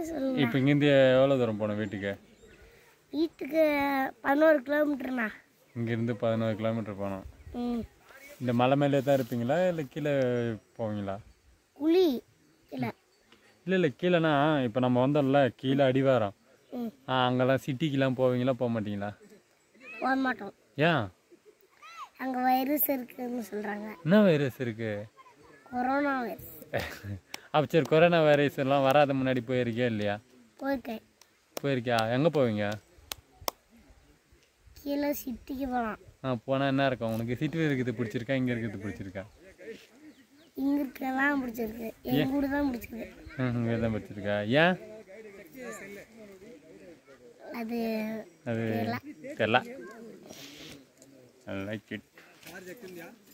சொல்லுங்க இப்போ இங்கேருந்து எவ்வளோ தூரம் போகணும் வீட்டுக்கு வீட்டுக்கு பதினோரு கிலோமீட்டர்ண்ணா இங்கேருந்து பதினோரு கிலோமீட்டர் போகணும் ம் இந்த மலை மேலே தான் இருப்பீங்களா இல்லை கீழே போவீங்களா குழி இல்லை இல்லை இல்லை கீழேனா இப்போ நம்ம வந்தோம்ல கீழே அடிவாரம் ம் ஆ அங்கெல்லாம் சிட்டிக்கெலாம் போவீங்களா போக மாட்டீங்களா போக மாட்டோம் ஏன் அங்கே வைரஸ் இருக்குன்னு சொல்கிறாங்க என்ன வைரஸ் இருக்கு கொரோனா வைரஸ் அப்போ சரி கொரோனா வைரஸ் எல்லாம் வராத முன்னாடி போயிருக்கியா இல்லையா போயிருக்கேன் போயிருக்கியா எங்கே போவீங்க கீழே சிட்டிக்கு போகலாம் ஆ போனால் என்ன இருக்கும் உனக்கு சிட்டியில் இருக்கிறது பிடிச்சிருக்கா இங்கே இருக்கிறது பிடிச்சிருக்கா இங்கே இருக்கலாம் பிடிச்சிருக்கு எங்கள் கூட தான் பிடிச்சிருக்கு ம் இங்கே தான் பிடிச்சிருக்கா ஏன் அது அது தெரியல ஐ லைக் இட்